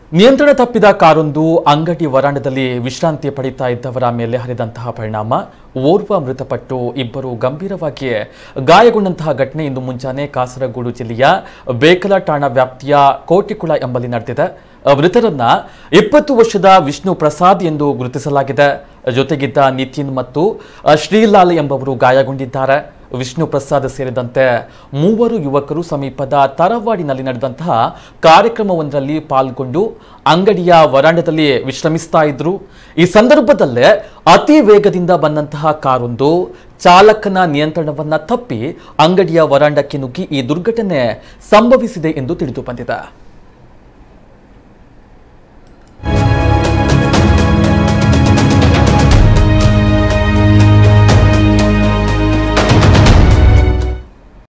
ನಿಯಂತ್ರಣ ತಪ್ಪಿದ ಕಾರೊಂದು ಅಂಗಡಿ ವರಾಂಡದಲ್ಲಿ ವಿಶ್ರಾಂತಿ ಪಡಿತಾ ಇದ್ದವರ ಮೇಲೆ ಹರಿದಂತಹ ಪರಿಣಾಮ ಓರ್ವ ಮೃತಪಟ್ಟು ಇಬ್ಬರು ಗಂಭೀರವಾಗಿ ಗಾಯಗೊಂಡಂತಹ ಘಟನೆ ಇಂದು ಮುಂಜಾನೆ ಕಾಸರಗೋಡು ಜಿಲ್ಲೆಯ ಬೇಕಲ ಠಾಣಾ ವ್ಯಾಪ್ತಿಯ ಕೋಟಿಕುಳ ಎಂಬಲ್ಲಿ ನಡೆದಿದೆ ಮೃತರನ್ನ ಇಪ್ಪತ್ತು ವರ್ಷದ ವಿಷ್ಣು ಪ್ರಸಾದ್ ಎಂದು ಗುರುತಿಸಲಾಗಿದೆ ಜೊತೆಗಿದ್ದ ನಿತಿನ್ ಮತ್ತು ಶ್ರೀಲಾಲ್ ಎಂಬವರು ಗಾಯಗೊಂಡಿದ್ದಾರೆ ವಿಷ್ಣು ಪ್ರಸಾದ್ ಸೇರಿದಂತೆ ಮೂವರು ಯುವಕರು ಸಮೀಪದ ತರವಾಡಿನಲ್ಲಿ ನಡೆದಂತಹ ಕಾರ್ಯಕ್ರಮವೊಂದರಲ್ಲಿ ಪಾಲ್ಗೊಂಡು ಅಂಗಡಿಯ ವರಾಂಡದಲ್ಲಿ ವಿಶ್ರಮಿಸ್ತಾ ಇದ್ರು ಈ ಸಂದರ್ಭದಲ್ಲೇ ಅತಿ ವೇಗದಿಂದ ಬಂದಂತಹ ಕಾರೊಂದು ಚಾಲಕನ ನಿಯಂತ್ರಣವನ್ನ ತಪ್ಪಿ ಅಂಗಡಿಯ ವರಾಂಡಕ್ಕೆ ನುಗ್ಗಿ ಈ ದುರ್ಘಟನೆ ಸಂಭವಿಸಿದೆ ಎಂದು ತಿಳಿದು ಬಂದಿದೆ